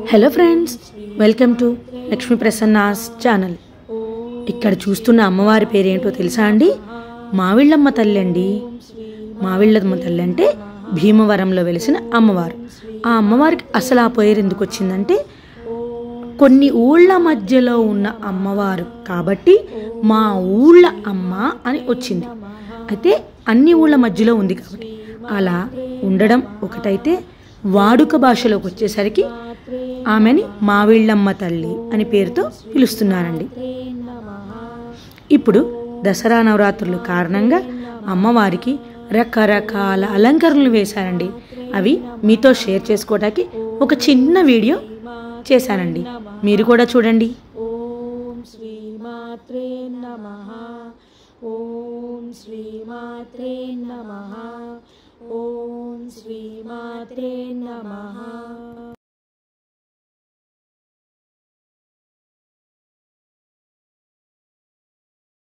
hello friends welcome to Lakshmi Prasanna's channel ఇక్కడ చూస్తున్న అమ్మవారి పేరేంటో తెలుసా అండి మావిళ్ళమ్మ తల్లి అండి మావిళ్ళమ్మ తల్లి అంటే భీమవరంలో వెలిసిన అమ్మవారు ఆ అమ్మవారికి అసలు ఆ పేరు ఎందుకు వచ్చిందంటే కొన్ని ఊళ్ళ మధ్యలో ఉన్న అమ్మవారు కాబట్టి మా ఊళ్ళ అమ్మ అని వచ్చింది అయితే అన్ని ఊళ్ళ మధ్యలో ఉంది కాబట్టి అలా ఉండడం ఒకటైతే వాడుక భాషలోకి వచ్చేసరికి ఆమెని మావిళ్ళమ్మ తల్లి అని పేరుతో పిలుస్తున్నారండి ఇప్పుడు దసరా నవరాత్రుల కారణంగా అమ్మవారికి రకరకాల అలంకరణలు వేశారండి అవి మీతో షేర్ చేసుకోవడానికి ఒక చిన్న వీడియో చేశానండి మీరు కూడా చూడండి ఓం శ్రీమాత్రే నమ ఓం శ్రీమాత్రే నమ ఓం శ్రీమాత్రే నమ